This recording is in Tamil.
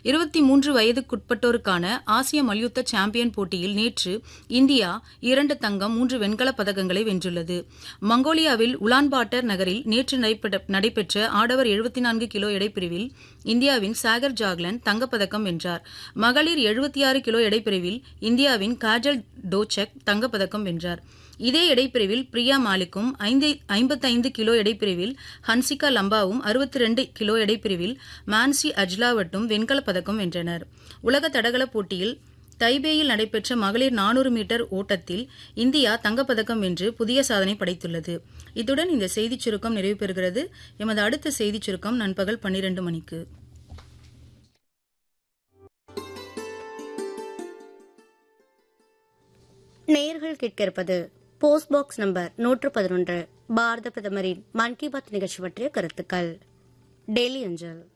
இருபத்தி மூன்று வயதுக்குட்பட்டோருக்கான ஆசிய மல்யுத்த சாம்பியன் போட்டியில் நேற்று இந்தியா இரண்டு தங்கம் மூன்று வெண்கலப் பதக்கங்களை வென்றுள்ளது மங்கோலியாவில் உலான்பாட்டர் நகரில் நேற்று நடைபெற்ற- நடைபெற்ற ஆடவர் எழுபத்தி நான்கு கிலோ எடைப்பிரிவில் இந்தியாவின் சாகர் ஜாக்லன் தங்கப்பதக்கம் வென்றார் மகளிர் எழுபத்தி ஆறு கிலோ எடைப்பிரிவில் இந்தியாவின் காஜல் டோச்சக் தங்கப்பதக்கம் வென்றார் இதே எடைப்பிரிவில் பிரியா மாலிக்கும் ஐம்பத்தைந்து கிலோ எடைப்பிரிவில் ஹன்சிகா லம்பாவும் அறுபத்தி ரெண்டு கிலோ எடைப்பிரிவில் மான்சி அஜ்லாவட்டும் வெண்கலப் பதக்கம் வென்றனர் உலக தடகள போட்டியில் தைபேயில் நடைபெற்ற மகளிர் நானூறு மீட்டர் ஓட்டத்தில் இந்தியா தங்கப்பதக்கம் வென்று புதிய சாதனை படைத்துள்ளது இத்துடன் இந்த செய்திச் சுருக்கம் நிறைவு பெறுகிறது எமது அடுத்த செய்திச் சுருக்கம் நண்பகல் பன்னிரண்டு மணிக்கு நேயர்கள் கேட்க இருப்பது போஸ்ட் பாக்ஸ் நம்பர் நூற்று பதினொன்று பாரத பிரதமரின் மன் கி பாத் நிகழ்ச்சி பற்றிய கருத்துக்கள் டெல்லி அஞ்சல்